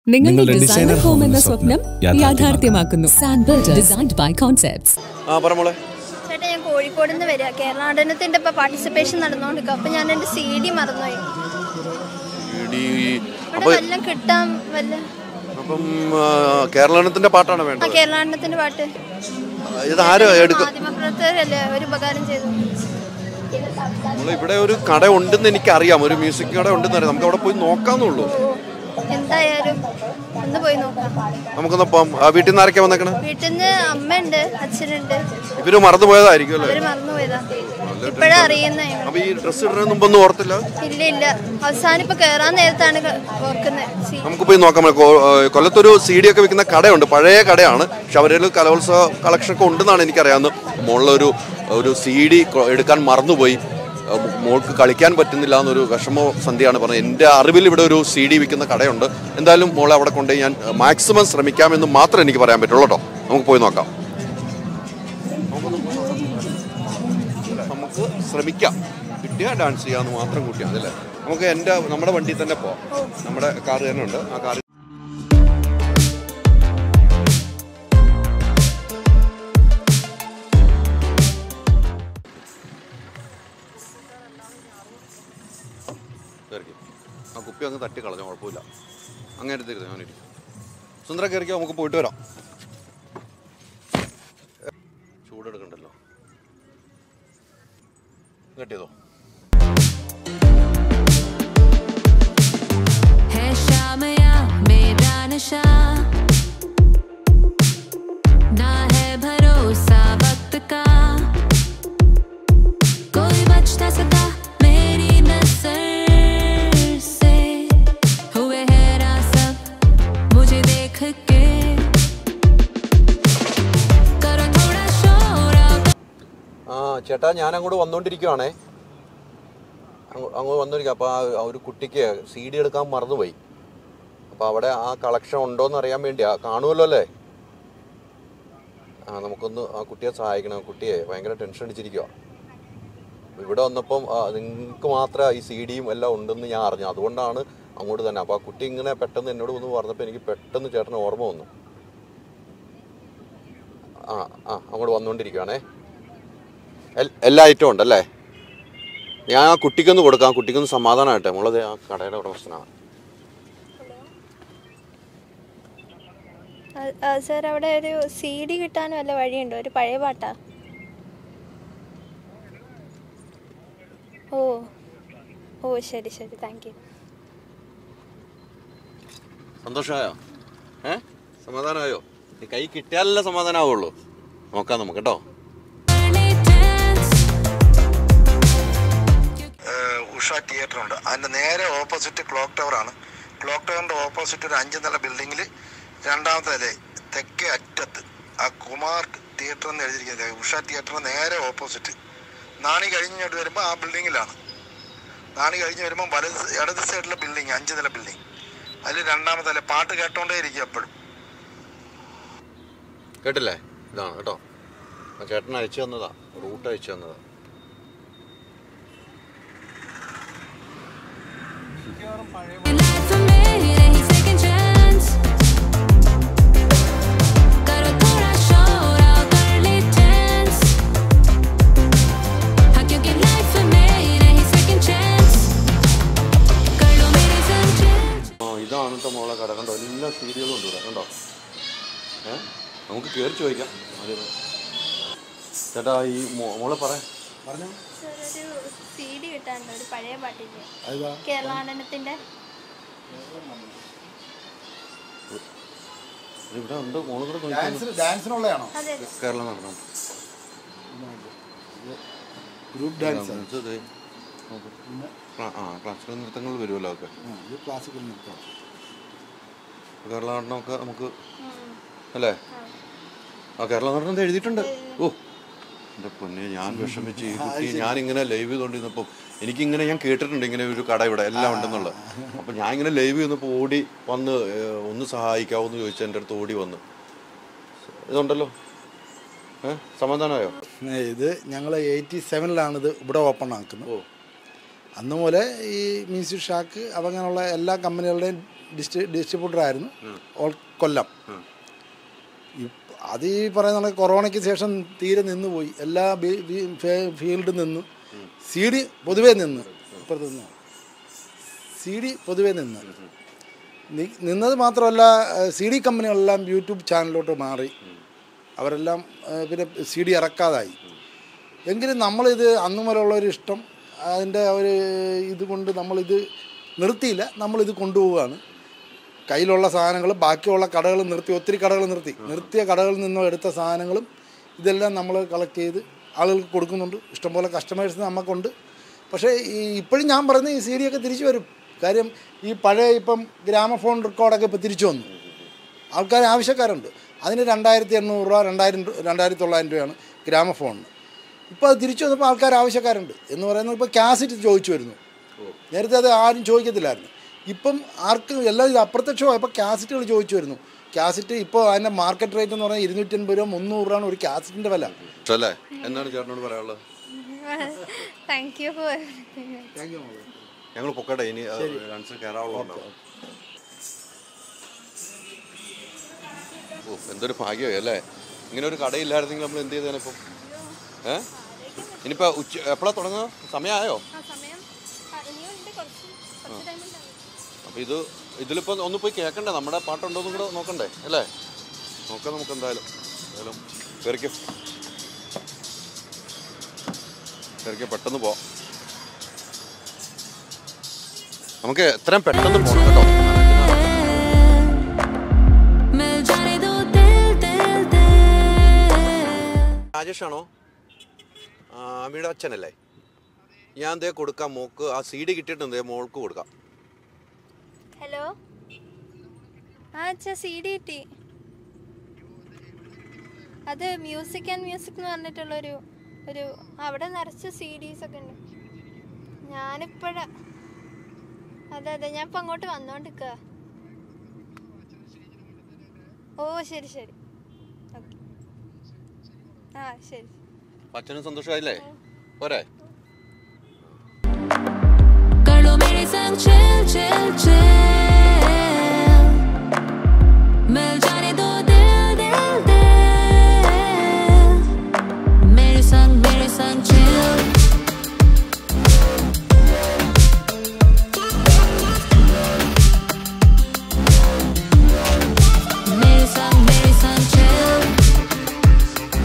നിങ്ങളുടെ designer home എന്ന സ്വപ്നം യാഥാർത്ഥ്യമാക്കുന്നു sand builder designed by concepts ആ പറ മോളെ ചേട്ടാ ഞാൻ കോഴിക്കോട് നിന്ന് വരിക കേരള നടനത്തിന്റെ ഇപ്പൊ പാർട്ടിസിപ്പേഷൻ നടന്നുകൊണ്ടിരിക്കും അപ്പൊ ഞാൻ എന്റെ സി ഡി മറന്നുപോയി ഇടി ഇവിടെ അപ്പൊ വല്ലതും കിട്ടാൻ വല്ല അപ്പം ആ, കേരളത്തിന്റെ പാട്ടാണ് ആ വേണ്ടത് കേരള നടനത്തിന്റെ പാട്ട് ഇത് ആര് എടുക്കും മാധ്യമപ്രവർത്തകരല്ലേ ഒരു ഉപകാരം ചെയ്തു നമ്മൾ ഇവിടെ ഒരു കട ഉണ്ടെന്ന് എനിക്കറിയാം ഒരു മ്യൂസിക് കട ഉണ്ടെന്ന് അറിയാം നമുക്ക് അവിടെ പോയി നോക്കാന്നുള്ളൂ ഓ, എന്തായാലും ഒന്ന് പോയി നോക്കാം നമുക്കൊന്ന് പോവാം ആ, വീട്ടിൽ നിന്ന് ആരൊക്കെ വന്നേക്കണേ വീട്ടിൽ നിന്ന് അമ്മയുണ്ട് അച്ഛനുണ്ട് ഇവര് മറന്നു പോയതായിരിക്കും അല്ലേ അവര് മറന്നുപോയതാ ഇപ്പഴാ അറിയുന്ന അപ്പൊ ഈ ഡ്രസ്സ് ഇടുന്നതിന് മുമ്പൊന്നും ഓർത്തില്ല ഇല്ല ഇല്ല അവസാനം ഇപ്പൊ കേറാൻ നേരത്താണ് ഓർക്കുന്നത് നമുക്ക് പോയി നോക്കാം കൊ- ഏ, കൊല്ലത്തൊരു സി ഡി ഒക്കെ വിൽക്കുന്ന കടയുണ്ട് പഴയ കടയാണ് പക്ഷെ അവരിൽ കലോത്സവ കളക്ഷൻ ഒക്കെ ഉണ്ടെന്നാണ് എനിക്കറിയാവുന്നത് മുകളിലൊരു ഒരു സി ഡി എടുക്കാൻ മറന്നുപോയി ഏ, മോൾക്ക് കളിക്കാൻ പറ്റുന്നില്ല എന്നൊരു വിഷമ സന്ധ്യയാണ് പറഞ്ഞത് എൻ്റെ അറിവിൽ ഇവിടെ ഒരു സി ഡി വിൽക്കുന്ന കടയുണ്ട് എന്തായാലും മോളെ അവിടെ കൊണ്ടുപോയി ഞാൻ മാക്സിമം ശ്രമിക്കാമെന്ന് മാത്രമേ എനിക്ക് പറയാൻ പറ്റുള്ളൂ കേട്ടോ നമുക്ക് പോയി നോക്കാം നമുക്ക് ശ്രമിക്കാം കിട്ടിയാൽ ഡാൻസ് ചെയ്യാമെന്ന് മാത്രം കൂട്ടിയാൽ അതല്ലേ നമുക്ക് എൻ്റെ നമ്മുടെ വണ്ടിയിൽ തന്നെ പോവാം നമ്മുടെ കാർ തന്നെ ഉണ്ട് ആ കാർ കയറിക്കും ആ കുപ്പി അങ്ങ് തട്ടി കളഞ്ഞു കുഴപ്പമില്ല അങ്ങനെ എടുത്തിരുന്നു ഞാനിരിക്കും സുന്ദര കയറിക്കോ നമുക്ക് പോയിട്ട് വരാം ചൂടെടുക്കണ്ടല്ലോ കെട്ടിയതോ है शाम या मेरा नशा ना है भरोसा वक्त का कोई बच न सका मेरी नजर से हुए हैरान सब मुझे देख के करो थोड़ा शोर आओ ആ ചേട്ടാ ഞാൻ അങ്ങോട്ട് വന്നുകൊണ്ടിരിക്കുവാണേ അങ്ങ് അങ്ങോട്ട് വന്നിരിക്കുക അപ്പോൾ ആ ഒരു കുട്ടിക്ക് സി ഡി എടുക്കാൻ മറന്നുപോയി അപ്പോൾ അവിടെ ആ കളക്ഷൻ ഉണ്ടോ എന്ന് അറിയാൻ വേണ്ടിയാ കാണുമല്ലോ അല്ലേ ആ നമുക്കൊന്ന് ആ കുട്ടിയെ സഹായിക്കണം ആ കുട്ടിയെ ഭയങ്കര ടെൻഷൻ അടിച്ചിരിക്കുക ഇവിടെ വന്നപ്പം നിങ്ങൾക്ക് മാത്രമേ ഈ സി ഡിയും എല്ലാം ഉണ്ടെന്ന് ഞാൻ അറിഞ്ഞു അതുകൊണ്ടാണ് അങ്ങോട്ട് തന്നെ അപ്പോൾ ആ കുട്ടി ഇങ്ങനെ പെട്ടെന്ന് എന്നോട് വന്ന് പറഞ്ഞപ്പോൾ എനിക്ക് പെട്ടെന്ന് ചേട്ടന് ഓർമ്മ വന്നു ആ ആ അങ്ങോട്ട് വന്നുകൊണ്ടിരിക്കുകയാണേ എൽ- എല്ലാ ഐറ്റവും ഉണ്ടല്ലേ ഞാൻ ആ കുട്ടിക്കൊന്ന് കൊടുക്കാം ആ കുട്ടിക്കൊന്ന് സമാധാനമായിട്ടെ മുള്ളത് ആ കടയുടെ ഉടമസ്ഥനാണ് സാർ അവിടെ ഒരു സി ഡി കിട്ടാൻ വല്ല വഴിയുണ്ടോ ഒരു പഴയ പാട്ടാ ഓ ഓ ശരി ശരി താങ്ക് യു സന്തോഷമായോ ഏ സമാധാനമായോ ഈ കൈ കിട്ടിയാലല്ലേ സമാധാനമാവുള്ളൂ നോക്കാം നമുക്ക് കേട്ടോ dance ഏഹ് ഉഷ തിയേറ്റർ ഉണ്ട് അതിൻ്റെ നേരെ ഓപ്പോസിറ്റ് ക്ലോക്ക് ടവറാണ് ക്ലോക്ക് ടവറിൻ്റെ ഓപ്പോസിറ്റ് ഒരു അഞ്ച് നില ബിൽഡിങ്ങിൽ രണ്ടാമത്തെ നില തെക്കേ അറ്റത്ത് ആ കുമാർ തിയേറ്റർ എന്ന് എഴുതിയിരിക്കുന്നത് ഉഷ തിയേറ്ററിന് നേരെ ഓപ്പോസിറ്റ് നാണി കഴിഞ്ഞിട്ട് വരുമ്പോൾ ആ ബിൽഡിങ്ങിലാണ് നാണി കഴിഞ്ഞ് വരുമ്പോൾ വലത് ഇടത് സൈഡിലെ ബിൽഡിങ് അഞ്ച് നില ബിൽഡിങ് അതിൽ രണ്ടാമത്തെ നില പാട്ട് കേട്ടോണ്ടേ ഇരിക്കും എപ്പോഴും കേട്ടില്ലേ ഇതാണ് കേട്ടോ ആ ചേട്ടൻ അയച്ചു തന്നതാ റൂട്ട് അയച്ചു തന്നതാ life for me, नहीं second chance. करो थोड़ा शोर आओ कर ले dance. हाँ क्योंकि life for me, नहीं second chance. कर लो मेरी sunshine. ആ ഇതാണ് കേട്ടോ മോളെ കട കണ്ടോ എല്ലാ സീരിയലും ഉണ്ട് ഇവിടെ കണ്ടോ ഏ നമുക്ക് കയറി ചോദിക്കാം ആദ്യം. ചേട്ടാ ഈ മോ- മോളെ പറ പറഞ്ഞോ സാർ ഒരു സി ഡി കിട്ടാനുണ്ട് ഒരു പഴയ പാട്ടില്ലേ കേരള നടനത്തിന്റെ ഇവിടെ ഉണ്ട് മോളെ കൂടെ നോക്കിയാലോ? ഡാൻസിനുള്ളതാണോ അതെ കേരളം നടണം ഗ്രൂപ്പ് ഡാൻസ് ഇത് ദേ, നോക്ക്. ക്ലാ- ആ ക്ലാസിക്കൽ നൃത്തങ്ങൾ വരുമല്ലോ ഒക്കെ ഇത് ക്ലാസിക്കൽ നൃത്തം കേരള നടനമൊക്കെ നമുക്ക് അല്ലേ ആ കേരള നടനം ഇത് എഴുതിയിട്ടുണ്ട് ഓ എൻ്റെ പൊന്നെ ഞാൻ വിഷമിച്ച് ഈ കുട്ടി ഞാൻ ഇങ്ങനെ ലൈവ് ചെയ്തുകൊണ്ടിരുന്നപ്പം എനിക്കിങ്ങനെ ഞാൻ കേട്ടിട്ടുണ്ട് ഇങ്ങനെ ഒരു കട ഇവിടെ എല്ലാം ഉണ്ടെന്നുള്ളത് അപ്പം ഞാൻ ഇങ്ങനെ ലൈവ് ചെയ്യുന്നപ്പോൾ ഓടി വന്ന് ഏഹ്, ഒന്ന് സഹായിക്കാവോ എന്ന് ചോദിച്ചാൽ എൻ്റെ അടുത്ത് ഓടി വന്ന് ഇതുണ്ടല്ലോ ഏഹ് സമാധാനമായോ ഏ, ഇത് ഞങ്ങൾ എയ്റ്റി സെവനിലാണ് ഇത് ഇവിടെ ഓപ്പൺ ആക്കുന്നത് അന്ന് മുതലേ ഈ മ്യൂസിക് ഷാക്ക് അവ അങ്ങനെയുള്ള എല്ലാ കമ്പനികളുടെയും ഡിസ്ട്രി ഡിസ്ട്രിബ്യൂട്ടർ ആയിരുന്നു ഓൾ കൊല്ലം ഇപ്പ- അത് ഈ പറയുന്ന പോലെ കൊറോണയ്ക്ക് ശേഷം തീരെ നിന്നുപോയി എല്ലാ ബി- ബി- ഫേ- ഫീൽഡിൽ നിന്നു സി ഡി പൊതുവേ നിന്ന് ഇപ്പുറത്ത് നിന്ന് സി ഡി പൊതുവേ നിന്ന് നി- നിന്നത് മാത്രമല്ല സി ഡി കമ്പനികളെല്ലാം യൂട്യൂബ് ചാനലിലോട്ട് മാറി അവരെല്ലാം ആ, പിന്നെ സി ഡി ഇറക്കാതായി എങ്കിലും നമ്മളിത് അന്നു മുതലുള്ളൊരു ഇഷ്ടം അതിൻ്റെ ഒരു ഇത് കൊണ്ട് നമ്മളിത് നിർത്തിയില്ല നമ്മളിത് കൊണ്ടുപോവുകയാണ് കയ്യിലുള്ള സാധനങ്ങൾ ബാക്കിയുള്ള കടകൾ നിർത്തി ഒത്തിരി കടകൾ നിർത്തി നിർത്തിയ കടകളിൽ നിന്നും എടുത്ത സാധനങ്ങളും ഇതെല്ലാം നമ്മൾ കളക്ട് ചെയ്ത് ആളുകൾക്ക് കൊടുക്കുന്നുണ്ട് ഇഷ്ടംപോലെ കസ്റ്റമേഴ്സ് നമുക്കുണ്ട് പക്ഷേ ഈ ഇപ്പോഴും ഞാൻ പറയുന്നത് ഈ സി ഡി ഒക്കെ തിരിച്ചു വരും കാര്യം ഈ പഴയ ഇപ്പം ഗ്രാമഫോൺ റെക്കോർഡൊക്കെ ഇപ്പോൾ തിരിച്ചു വന്നു ആൾക്കാർ ആവശ്യക്കാരുണ്ട് അതിന് രണ്ടായിരത്തി എണ്ണൂറ് രൂപ രണ്ടായിരം രൂ- രണ്ടായിരത്തി തൊള്ളായിരം രൂപയാണ് ഗ്രാമഫോണിന് ഇപ്പോൾ അത് തിരിച്ചു വന്നപ്പോൾ ആൾക്കാർ ആവശ്യക്കാരുണ്ട് എന്ന് പറയുന്നത് ഇപ്പോൾ കാസറ്റ് ചോദിച്ചു വരുന്നു നേരത്തെ അത് ആരും ചോദിക്കത്തില്ലായിരുന്നു ഇപ്പം ആർക്കും എല്ലാം ഇത് അപ്രത്യക്ഷമായപ്പോൾ കാസറ്റുകൾ ചോദിച്ചു വരുന്നു കാസറ്റ് ഇപ്പോൾ അതിൻ്റെ മാർക്കറ്റ് റേറ്റ് എന്ന് പറഞ്ഞാൽ ഇരുന്നൂറ്റൻപത് രൂപ മുന്നൂറ് രൂപയാണ് ഒരു കാസറ്റിൻ്റെ വില അല്ലേ എന്താണ് ചേട്ടനോട് പറയാനുള്ളത് താങ്ക് യു ഫോർ ഞങ്ങൾ പൊക്കട്ടെ ഇനി ഡാൻസ് കയറാവുള്ളതുണ്ടാവും ഓ എന്തൊരു ഭാഗ്യമായി അല്ലേ ഇങ്ങനെ ഒരു കടയില്ലായിരുന്നെങ്കിൽ നമ്മൾ എന്ത് ചെയ്തേനെ ഇപ്പം ഏ ഇനിയിപ്പോൾ ഉച്ച എപ്പോഴാണ് തുടങ്ങുക സമയമായോ സമയം ഇനിയുണ്ട് കുറച്ച് കുറച്ച് ടൈം ഉണ്ടാവും അപ്പോൾ ഇത് ഇതിലിപ്പോൾ ഒന്ന് പോയി കേൾക്കണ്ടേ നമ്മുടെ പാട്ടുണ്ടോ എന്നും കൂടെ നോക്കണ്ടേ അല്ലേ നോക്കാം നമുക്ക് എന്തായാലും എന്തായാലും കയറിക്കും കയറിക്കും പെട്ടെന്ന് പോവാം നമുക്ക് എത്രയും പെട്ടെന്ന് പോകണം കേട്ടോ मिल जाने दो दिल दिल दिल രാജേഷാണോ ആ, അമ്മയുടെ അച്ഛനല്ലേ ഞാൻ ദേ കൊടുക്കാം മോക്ക് ആ സി ഡി കിട്ടിയിട്ടുണ്ട് ദേ മോൾക്ക് കൊടുക്കാം ഹലോ ആ അച്ഛാ സി ഡി കിട്ടി അത് മ്യൂസിക് ആൻഡ് മ്യൂസിക് എന്ന് പറഞ്ഞിട്ടുള്ളൊരു ഒരു അവിടെ നിറച്ച് സി ഡീസ് ഒക്കെ ഉണ്ട് ഞാനിപ്പോഴാ അതെ അതെ ഞാൻ ഇപ്പം അങ്ങോട്ട് വന്നോണ്ടിരിക്കുക ഓ ശരി ശരി ഓക്കെ ആ ശരി അച്ഛനും സന്തോഷമായില്ലേ പോരെ कर लो मेरे संग chill chill chill मिल जाने दो दिल दिल दिल मेरे संग मेरे संग chill मेरे संग मेरे संग chill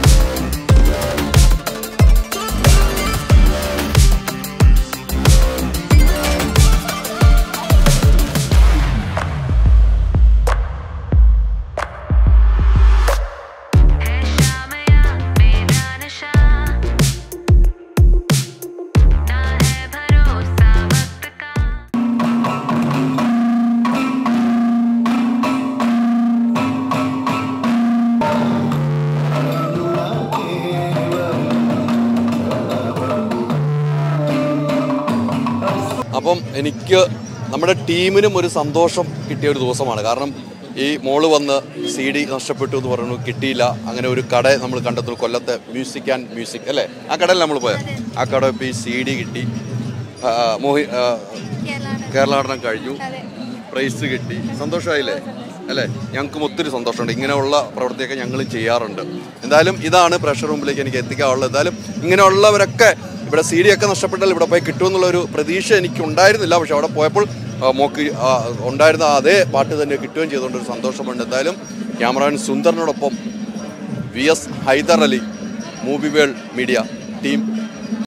അപ്പം എനിക്ക് നമ്മുടെ ടീമിനും ഒരു സന്തോഷം കിട്ടിയ ഒരു ദിവസമാണ് കാരണം ഈ മോള് വന്ന് സി ഡി നഷ്ടപ്പെട്ടു എന്ന് പറഞ്ഞു കിട്ടിയില്ല അങ്ങനെ ഒരു കട നമ്മൾ കണ്ടെത്തുന്നു കൊല്ലത്തെ മ്യൂസിക് ആൻഡ് മ്യൂസിക് അല്ലേ ആ കടയിൽ നമ്മൾ പോയത് ആ കട ഇപ്പോൾ ഈ സി ഡി കിട്ടി ആ, മോഹി ആ, കേരള കേരളാടനം കഴിഞ്ഞു അതെ പ്രൈസ് കിട്ടി സന്തോഷമായില്ലേ അല്ലേ ഞങ്ങൾക്കും ഒത്തിരി സന്തോഷമുണ്ട് ഇങ്ങനെയുള്ള പ്രവൃത്തിയൊക്കെ ഞങ്ങളും ചെയ്യാറുണ്ട് എന്തായാലും ഇതാണ് പ്രഷർ റൂമിലേക്ക് എനിക്ക് എത്തിക്കാനുള്ളത് എന്തായാലും ഇങ്ങനെയുള്ളവരൊക്കെ ഇവിടെ സി ഡി ഒക്കെ നഷ്ടപ്പെട്ടാൽ ഇവിടെ പോയി കിട്ടുമെന്നുള്ളൊരു പ്രതീക്ഷ എനിക്ക് ഉണ്ടായിരുന്നില്ല പക്ഷെ അവിടെ പോയപ്പോൾ ആ, മോക്ക് ആ, ഉണ്ടായിരുന്ന അതേ പാട്ട് തന്നെ കിട്ടുകയും ചെയ്തുകൊണ്ട് ഒരു സന്തോഷമുണ്ട് എന്തായാലും ക്യാമറാമാൻ സുന്ദറിനോടൊപ്പം V S Haider Ali movie world media team